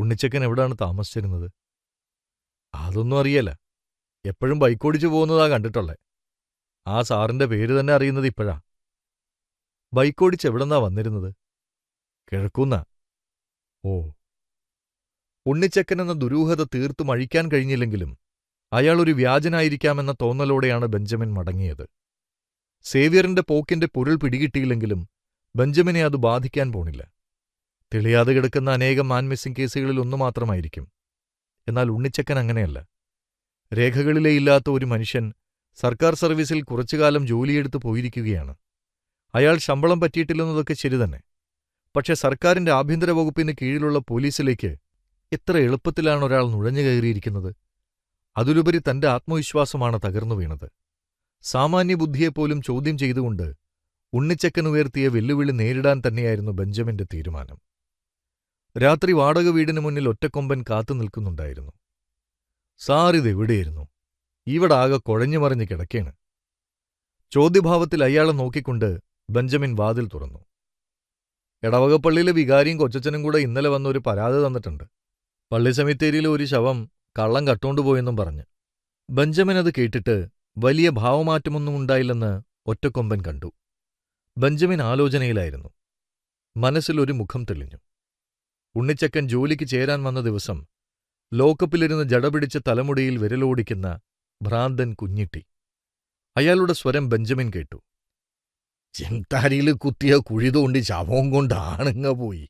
ഉണ്ണിച്ചക്കൻ എവിടാണ് താമസിച്ചിരുന്നത് അതൊന്നും അറിയല എപ്പോഴും ബൈക്കോടിച്ചു പോകുന്നതാ കണ്ടിട്ടുള്ളേ ആ സാറിന്റെ പേര് തന്നെ അറിയുന്നത് ഇപ്പോഴാ ബൈക്കോടിച്ച് എവിടെന്നാ വന്നിരുന്നത് കിഴക്കുന്ന ഓ ഉണ്ണിച്ചക്കൻ എന്ന ദുരൂഹത തീർത്തും അഴിക്കാൻ കഴിഞ്ഞില്ലെങ്കിലും അയാൾ ഒരു വ്യാജനായിരിക്കാമെന്ന തോന്നലോടെയാണ് ബെഞ്ചമിൻ മടങ്ങിയത് സേവ്യറിന്റെ പോക്കിന്റെ പൊരുൾ പിടികിട്ടിയില്ലെങ്കിലും ബെഞ്ചമിനെ അത് ബാധിക്കാൻ പോണില്ല തെളിയാതെ കിടക്കുന്ന അനേകം മാൻ മിസ്സിംഗ് കേസുകളിൽ ഒന്നു മാത്രമായിരിക്കും എന്നാൽ ഉണ്ണിച്ചക്കൻ അങ്ങനെയല്ല രേഖകളിലേ ഇല്ലാത്ത ഒരു മനുഷ്യൻ സർക്കാർ സർവീസിൽ കുറച്ചുകാലം ജോലിയെടുത്ത് പോയിരിക്കുകയാണ് അയാൾ ശമ്പളം പറ്റിയിട്ടില്ലെന്നതൊക്കെ ശരി തന്നെ പക്ഷെ സർക്കാരിന്റെ ആഭ്യന്തര വകുപ്പിന് കീഴിലുള്ള പോലീസിലേക്ക് എത്ര എളുപ്പത്തിലാണ് ഒരാൾ നുഴഞ്ഞു കയറിയിരിക്കുന്നത് അതിലുപരി തന്റെ ആത്മവിശ്വാസമാണ് തകർന്നു വീണത് സാമാന്യബുദ്ധിയെപ്പോലും ചോദ്യം ചെയ്തുകൊണ്ട് ഉണ്ണിച്ചക്കൻ ഉയർത്തിയ വെല്ലുവിളി നേരിടാൻ തന്നെയായിരുന്നു ബെഞ്ചമിന്റെ തീരുമാനം രാത്രി വാടക വീടിന് മുന്നിൽ ഒറ്റക്കൊമ്പൻ കാത്തു നിൽക്കുന്നുണ്ടായിരുന്നു സാറിതെവിടെയായിരുന്നു ഇവിടെ ആകെ കുഴഞ്ഞുമറിഞ്ഞ് കിടക്കേണ് ചോദ്യഭാവത്തിൽ അയാളെ നോക്കിക്കൊണ്ട് ബെഞ്ചമിൻ വാതിൽ തുറന്നു എടവകപ്പള്ളിയിലെ വികാരിയും കൊച്ചച്ചനും കൂടെ ഇന്നലെ വന്നൊരു പരാതി തന്നിട്ടുണ്ട് പള്ളി സെമിത്തേരിയിലെ ഒരു ശവം കള്ളം കട്ടുകൊണ്ടുപോയെന്നും പറഞ്ഞ് ബെഞ്ചമിൻ അത് കേട്ടിട്ട് വലിയ ഭാവമാറ്റമൊന്നും ഉണ്ടായില്ലെന്ന് ഒറ്റക്കൊമ്പൻ കണ്ടു ബെഞ്ചമിൻ ആലോചനയിലായിരുന്നു മനസ്സിലൊരു മുഖം തെളിഞ്ഞു ഉണ്ണിച്ചക്കൻ ജോലിക്ക് ചേരാൻ വന്ന ദിവസം ലോക്കപ്പിലിരുന്ന് ജടപിടിച്ച് തലമുടിയിൽ വിരലോടിക്കുന്ന ഭ്രാന്തൻ കുഞ്ഞിട്ടി അയാളുടെ സ്വരം ബെഞ്ചമിൻ കേട്ടു ചെങ്താരിയിൽ കുത്തിയ കുഴി തോണ്ടി ശവവും കൊണ്ടാണിങ്ങ പോയി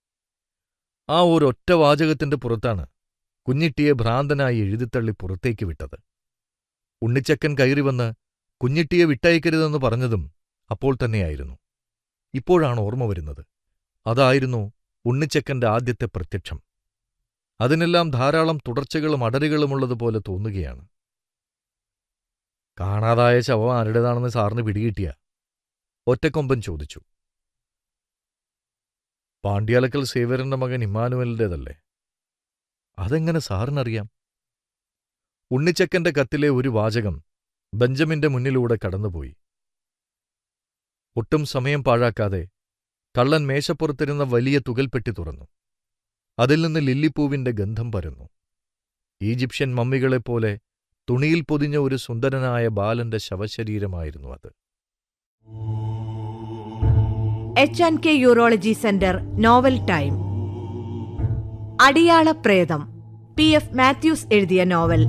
ആ ഒരൊറ്റ വാചകത്തിന്റെ പുറത്താണ് കുഞ്ഞിട്ടിയെ ഭ്രാന്തനായി എഴുതിത്തള്ളി പുറത്തേക്ക് വിട്ടത് ഉണ്ണിച്ചക്കൻ കയറി വന്ന് കുഞ്ഞിട്ടിയെ വിട്ടയക്കരുതെന്ന് പറഞ്ഞതും അപ്പോൾ തന്നെയായിരുന്നു ഇപ്പോഴാണ് ഓർമ്മ വരുന്നത് അതായിരുന്നു ഉണ്ണിച്ചക്കന്റെ ആദ്യത്തെ പ്രത്യക്ഷം അതിനെല്ലാം ധാരാളം തുടർച്ചകളും അടരുകളുമുള്ളതുപോലെ തോന്നുകയാണ് കാണാതായ ശവം ആരുടേതാണെന്ന് സാറിന് പിടികിട്ടിയ ഒറ്റക്കൊമ്പൻ ചോദിച്ചു പാണ്ഡ്യാലക്കൽ സേവ്യറിന്റെ മകൻ ഇമ്മാനുവലിൻ്റേതല്ലേ അതെങ്ങനെ സാറിനറിയാം ഉണ്ണിച്ചക്കന്റെ കത്തിലെ ഒരു വാചകം ബെഞ്ചമിന്റെ മുന്നിലൂടെ കടന്നുപോയി ഒട്ടും സമയം പാഴാക്കാതെ കള്ളൻ മേശപ്പുറത്തിരുന്ന വലിയ തുകൽപ്പെട്ടി തുറന്നു അതിൽ നിന്ന് ലില്ലിപ്പൂവിന്റെ ഗന്ധം പരന്നു ഈജിപ്ഷ്യൻ മമ്മികളെപ്പോലെ തുണിയിൽ പൊതിഞ്ഞ ഒരു സുന്ദരനായ ബാലന്റെ ശവശരീരമായിരുന്നു അത് H and K urology centre novel time അടിയാള പ്രേതം പി എഫ് മാത്യൂസ് എഴുതിയ നോവൽ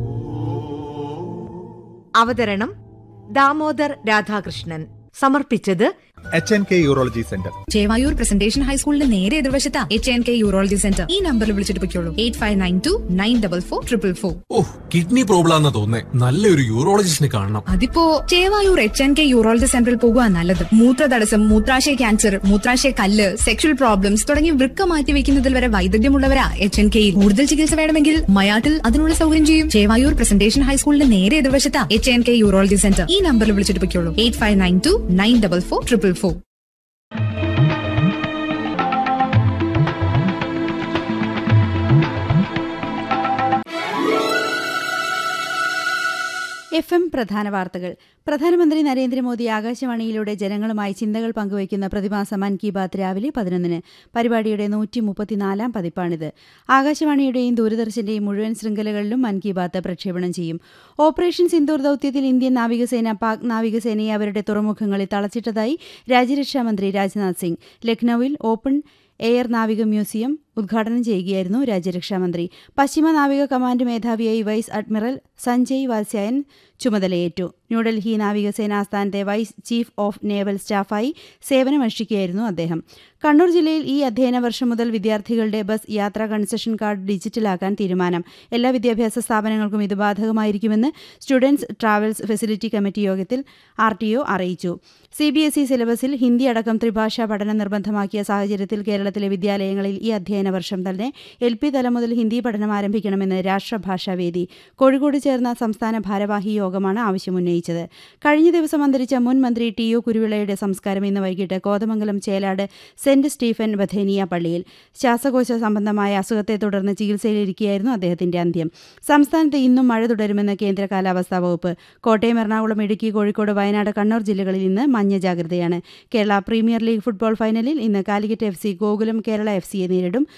അവതരണം ദാമോദർ രാധാകൃഷ്ണൻ സമർപ്പിച്ചത് H N K urology centre Chevayur presentation ഹൈസ്കൂളിന്റെ നേരെ എതിർവശത്താ H N K urology centre ഈ നമ്പറിൽ വിളിച്ചിട്ട് പൊയ്ക്കോളൂ eight five nine two nine double four triple four oh kidney problem ആണെന്ന് തോന്നേ നല്ലൊരു യൂറോളജിസ്റ്റിനെ കാണണം അതിപ്പോ Chevayur H N K urology സെന്ററിൽ പോകുക നല്ലത് മൂത്രതടസ്സം മൂത്രാശയ ക്യാൻസർ മൂത്രാശയ കല്ല് സെക്ഷൽ പ്രോബ്ലംസ് തുടങ്ങി വൃക്ക മാറ്റി വെക്കുന്നതിൽ വരെ വൈദഗ്ധ്യമുള്ളവരാ എച്ച് എൻ കെയിൽ കൂടുതൽ ചികിത്സ വേണമെങ്കിൽ മയാട്ടിൽ അതിനുള്ള സൗകര്യം ചെയ്യും ചേവായൂർ പ്രസന്റേഷൻ ഹൈസ്കൂളിന്റെ നേരെ എതിർവശത്താ H N K urology centre ഈ നമ്പറിൽ വിളിച്ചിട്ട് പൊയ്ക്കോളൂ eight five nine two nine double four triple four F M പ്രധാന വാർത്തകൾ പ്രധാനമന്ത്രി നരേന്ദ്രമോദി ആകാശവാണിയിലൂടെ ജനങ്ങളുമായി ചിന്തകൾ പങ്കുവയ്ക്കുന്ന പ്രതിമാസ മൻ കി ബാത്ത് രാവിലെ പതിനൊന്നിന് പരിപാടിയുടെ നൂറ്റി മുപ്പത്തിനാലാം പതിപ്പാണിത് ആകാശവാണിയുടെയും ദൂരദർശന്റെയും മുഴുവൻ ശൃംഖലകളിലും മൻ കി ബാത്ത് പ്രക്ഷേപണം ചെയ്യും ഓപ്പറേഷൻ സിന്ദൂർ ദൌത്യത്തിൽ ഇന്ത്യൻ നാവികസേന പാക് നാവികസേനയെ അവരുടെ തുറമുഖങ്ങളിൽ തളച്ചിട്ടതായി രാജ്യരക്ഷാമന്ത്രി രാജ്നാഥ് സിംഗ് ലക്നൌവിൽ ഓപ്പൺ എയർ നാവിക മ്യൂസിയം ഉദ്ഘാടനം ചെയ്യുകയായിരുന്നു രാജ്യരക്ഷാമന്ത്രി പശ്ചിമ നാവിക കമാൻഡ് മേധാവിയായി വൈസ് അഡ്മിറൽ സഞ്ജയ് വാത്സ്യായൻ ചുമതലയേറ്റു ന്യൂഡൽഹി നാവികസേന ആസ്ഥാനത്തെ വൈസ് ചീഫ് ഓഫ് നേവൽ സ്റ്റാഫായി സേവനമനുഷ്ഠിക്കുകയായിരുന്നു അദ്ദേഹം കണ്ണൂർ ജില്ലയിൽ ഈ അധ്യയന വർഷം മുതൽ വിദ്യാർത്ഥികളുടെ ബസ് യാത്രാ കൺസെഷൻ കാർഡ് ഡിജിറ്റലാക്കാൻ തീരുമാനം എല്ലാ വിദ്യാഭ്യാസ സ്ഥാപനങ്ങൾക്കും ഇത് ബാധകമായിരിക്കുമെന്ന് സ്റ്റുഡൻസ് ട്രാവൽസ് ഫെസിലിറ്റി കമ്മിറ്റി യോഗത്തിൽ ആർ ടി ഒ അറിയിച്ചു സി ബി എസ് ഇ സിലബസിൽ ഹിന്ദി അടക്കം ത്രിഭാഷാ പഠനം നിർബന്ധമാക്കിയ സാഹചര്യത്തിൽ കേരളത്തിലെ വിദ്യാലയങ്ങളിൽ ഈ അധ്യയന വർഷം തന്നെ എൽ പി തലം മുതൽ ഹിന്ദി പഠനം ആരംഭിക്കണമെന്ന് രാഷ്ട്രഭാഷാവേദി കോഴിക്കോട് ചേർന്ന സംസ്ഥാന ഭാരവാഹി യോഗമാണ് ആവശ്യമുന്നയിച്ചത് കഴിഞ്ഞ ദിവസം അന്തരിച്ച മുൻ മന്ത്രി ടി ഒ കുരുവിളയുടെ സംസ്കാരം ഇന്ന് വൈകിട്ട് Kothamangalam Chelad saint Stephen Bethania പള്ളിയിൽ ശ്വാസകോശ സംബന്ധമായ അസുഖത്തെ തുടർന്ന് ചികിത്സയിലിരിക്കുകയായിരുന്നു അദ്ദേഹത്തിന്റെ അന്ത്യം സംസ്ഥാനത്ത് ഇന്നും മഴ തുടരുമെന്ന് കേന്ദ്ര കാലാവസ്ഥാ വകുപ്പ് കോട്ടയം എറണാകുളം ഇടുക്കി കോഴിക്കോട് വയനാട് കണ്ണൂർ ജില്ലകളിൽ ഇന്ന് മഞ്ഞ ജാഗ്രതയാണ് കേരള പ്രീമിയർ ലീഗ് ഫുട്ബോൾ ഫൈനലിൽ ഇന്ന് Calicut F C Gokulam Kerala F സിയെ നേരിടും